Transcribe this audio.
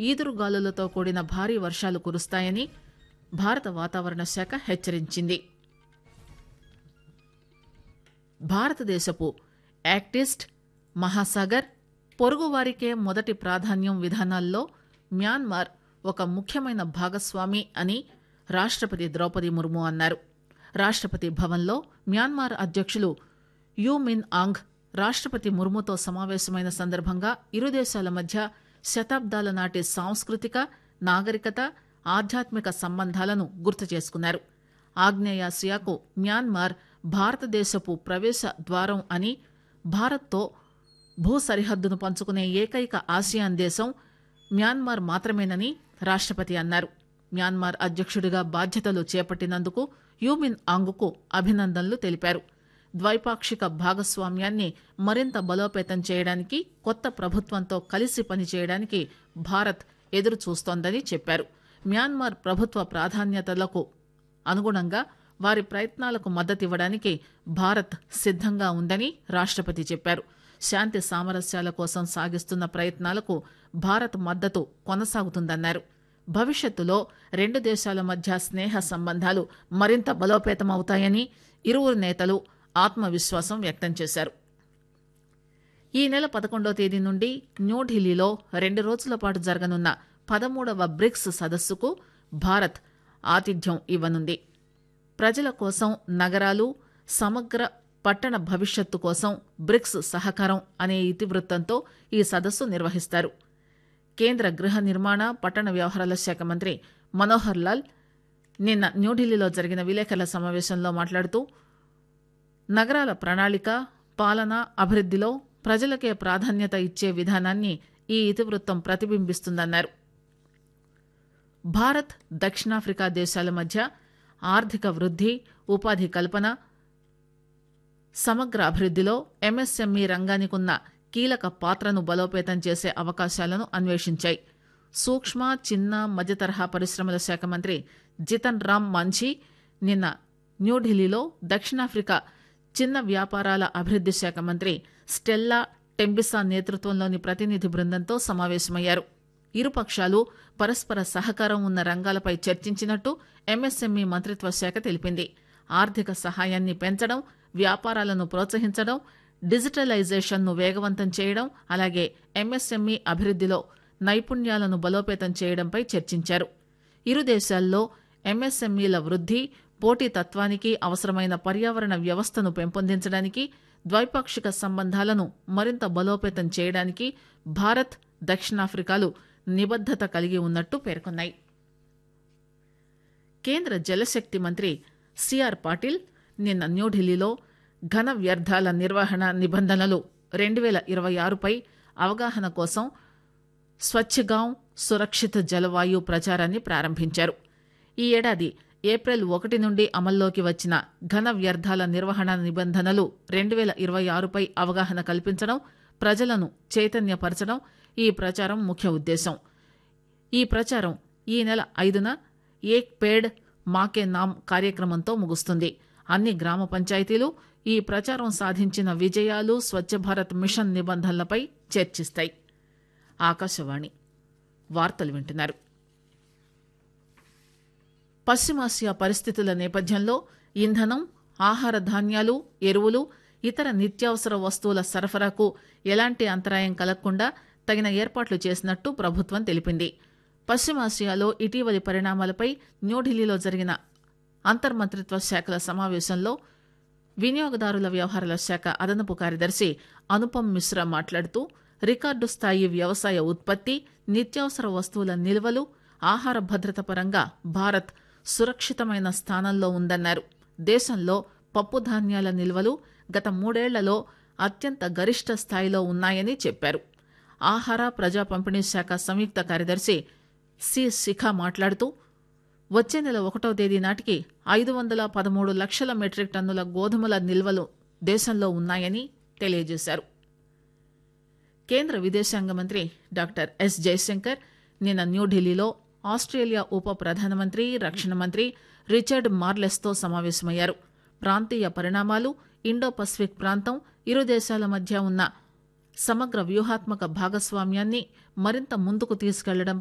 ఈదురుగాలులతో కూడిన భారీ వర్షాలు కురుస్తాయని భారత వాతావరణ శాఖ హెచ్చరించింది భారతదేశపు యాక్టిస్ట్ మహాసాగర్ పొరుగువారికే మొదటి ప్రాధాన్యం విధానాల్లో మ్యాన్మార్ ఒక ముఖ్యమైన భాగస్వామి అని రాష్టపతి ద్రౌపది ముర్ము అన్నారు రాష్టపతి భవన్లో మ్యాన్మార్ అధ్యక్షులు యూ మిన్ ఆంగ్ రాష్టపతి ముర్ముతో సమావేశమైన సందర్భంగా ఇరు దేశాల మధ్య శతాబ్దాల నాటి సాంస్కృతిక నాగరికత ఆధ్యాత్మిక సంబంధాలను గుర్తు చేసుకున్నారు ఆగ్నేయాసియాకు మ్యాన్మార్ భారతదేశపు ప్రవేశ ద్వారం అని భారత్తో భూ సరిహద్దును పంచుకునే ఏకైక ఆసియాన్ దేశం మ్యాన్మార్ మాత్రమేనని రాష్టపతి అన్నారు మ్యాన్మార్ అధ్యక్షుడిగా బాధ్యతలు చేపట్టినందుకు యూమిన్ ఆంగ్కు అభినందనలు తెలిపారు ద్వైపాక్షిక భాగస్వామ్యాన్ని మరింత బలోపేతం చేయడానికి కొత్త ప్రభుత్వంతో కలిసి పనిచేయడానికి భారత్ ఎదురు చూస్తోందని చెప్పారు మ్యాన్మార్ ప్రభుత్వ ప్రాధాన్యతలకు అనుగుణంగా వారి ప్రయత్నాలకు మద్దతివ్వడానికి భారత్ సిద్దంగా ఉందని రాష్టపతి చెప్పారు శాంతి సామరస్యాల కోసం సాగిస్తున్న ప్రయత్నాలకు భారత్ మద్దతు కొనసాగుతుందన్నారు భవిష్యత్తులో రెండు దేశాల మధ్య స్నేహ సంబంధాలు మరింత బలోపేతమవుతాయని ఇరువురు నేతలు ఆత్మవిశ్వాసం వ్యక్తం చేశారు ఈ నెల పదకొండో తేదీ నుండి న్యూఢిల్లీలో రెండు రోజుల పాటు జరగనున్న పదమూడవ బ్రిక్స్ సదస్సుకు భారత్ ఆతిథ్యం ఇవ్వనుంది ప్రజల కోసం నగరాలు సమగ్ర పట్టణ భవిష్యత్తు కోసం బ్రిక్స్ సహకారం అనే ఇతివృత్తంతో ఈ సదస్సు నిర్వహిస్తారు కేంద్ర గృహ నిర్మాణ పట్టణ వ్యవహారాల శాఖ మంత్రి మనోహర్ లాల్ నిన్న న్యూఢిల్లీలో జరిగిన విలేకరుల సమావేశంలో మాట్లాడుతూ నగరాల ప్రణాళిక పాలన అభివృద్దిలో ప్రజలకే ప్రాధాన్యత ఇచ్చే విధానాన్ని ఈ ఇతివృత్తం ప్రతిబింబిస్తుందన్నారు భారత్ దక్షిణాఫ్రికా దేశాల మధ్య ఆర్థిక వృద్ది ఉపాధి కల్పన సమగ్ర అభివృద్దిలో ఎంఎస్ఎంఈ రంగానికి ఉన్న కీలక పాత్రను బలోపేతం చేసే అవకాశాలను అన్వేషించాయి సూక్ష్మ చిన్న మధ్యతరహా పరిశ్రమల శాఖ మంత్రి జితన్ రామ్ మాంఝీ నిన్న న్యూఢిల్లీలో దక్షిణాఫ్రికా చిన్న వ్యాపారాల అభివృద్ది శాఖ మంత్రి స్టెల్లా టెంబిసా నేతృత్వంలోని ప్రతినిధి బృందంతో సమావేశమయ్యారు ఇరుపక్షాలు పరస్పర సహకారం ఉన్న రంగాలపై చర్చించినట్టు ఎంఎస్ఎంఈ మంత్రిత్వ శాఖ తెలిపింది ఆర్థిక సహాయాన్ని పెంచడం వ్యాపారాలను ప్రోత్సహించడం డిజిటలైజేషన్ను వేగవంతం చేయడం అలాగే ఎంఎస్ఎంఈ అభివృద్దిలో నైపుణ్యాలను బలోపేతం చేయడంపై చర్చించారు ఇరు దేశాల్లో ఎంఎస్ఎంఈల వృద్ది పోటీతత్వానికి అవసరమైన పర్యావరణ వ్యవస్థను పెంపొందించడానికి ద్వైపాక్షిక సంబంధాలను మరింత బలోపేతం చేయడానికి భారత్ దక్షిణాఫ్రికాలు నిబద్దత కలిగి ఉన్నట్టు పేర్కొన్నాయి కేంద్ర జలశక్తి మంత్రి సిఆర్ పాటిల్ నిన్న న్యూఢిల్లీలో ఘన వ్యర్థాల నిర్వహణ నిబంధనలు రెండు వేల ఇరవై ఆరుపై అవగాహన కోసం స్వచ్ఛగాం సురక్షిత జలవాయు ప్రచారాన్ని ప్రారంభించారు ఈ ఏడాది ఏప్రిల్ ఒకటి నుండి అమల్లోకి వచ్చిన ఘన వ్యర్థాల నిర్వహణ నిబంధనలు రెండు వేల ఇరవై ఆరుపై అవగాహన కల్పించడం ప్రజలను చైతన్యపరచడం ఈ ప్రచారం ముఖ్య ఉద్దేశం ఈ ప్రచారం ఈ నెల ఐదున ఏక్ పేడ్ మాకే నామ్ కార్యక్రమంతో ముగుస్తుంది అన్ని గ్రామ పంచాయతీలు ఈ ప్రచారం సాధించిన విజయాలు స్వచ్ఛ భారత్ మిషన్ నిబంధనలపై చర్చిస్తాయి ఆకాశవాణి వార్తలు వింటున్నారు పశ్చిమాసియా పరిస్థితుల నేపథ్యంలో ఇంధనం ఆహార ధాన్యాలు ఎరువులు ఇతర నిత్యావసర వస్తువుల సరఫరాకు ఎలాంటి అంతరాయం కలగకుండా తగిన ఏర్పాట్లు చేసినట్టు ప్రభుత్వం తెలిపింది పశ్చిమాసియాలో ఇటీవలి పరిణామాలపై న్యూఢిల్లీలో జరిగిన అంతర్మంత్రిత్వ శాఖల సమావేశంలో వినియోగదారుల వ్యవహారాల శాఖ అదనపు కార్యదర్శి అనుపమ్ మిశ్రా మాట్లాడుతూ రికార్డు స్థాయి వ్యవసాయ ఉత్పత్తి నిత్యావసర వస్తువుల నిల్వలు ఆహార భద్రత పరంగా భారత్ సురక్షితమైన స్థానంలో ఉందన్నారు దేశంలో పప్పు ధాన్యాల నిల్వలు గత మూడేళ్లలో అత్యంత గరిష్ట స్థాయిలో ఉన్నాయని చెప్పారు ఆహార ప్రజా పంపిణీ శాఖ సంయుక్త కార్యదర్శి సి శిఖ మాట్లాడుతూ వచ్చే నెల ఒకటో తేదీ నాటికి ఐదు వందల పదమూడు లక్షల మెట్రిక్ టన్నుల గోధుమల నిల్వలు దేశంలో ఉన్నాయని తెలియజేశారు కేంద్ర విదేశాంగ మంత్రి డాక్టర్ ఎస్ జయశంకర్ నిన్న న్యూఢిల్లీలో ఆస్ట్రేలియా ఉప ప్రధానమంత్రి రక్షణ మంత్రి రిచర్డ్ మార్లెస్తో సమావేశమయ్యారు ప్రాంతీయ పరిణామాలు ఇండో పసిఫిక్ ప్రాంతం ఇరు దేశాల మధ్య ఉన్న సమగ్ర వ్యూహాత్మక భాగస్వామ్యాన్ని మరింత ముందుకు తీసుకెళ్లడం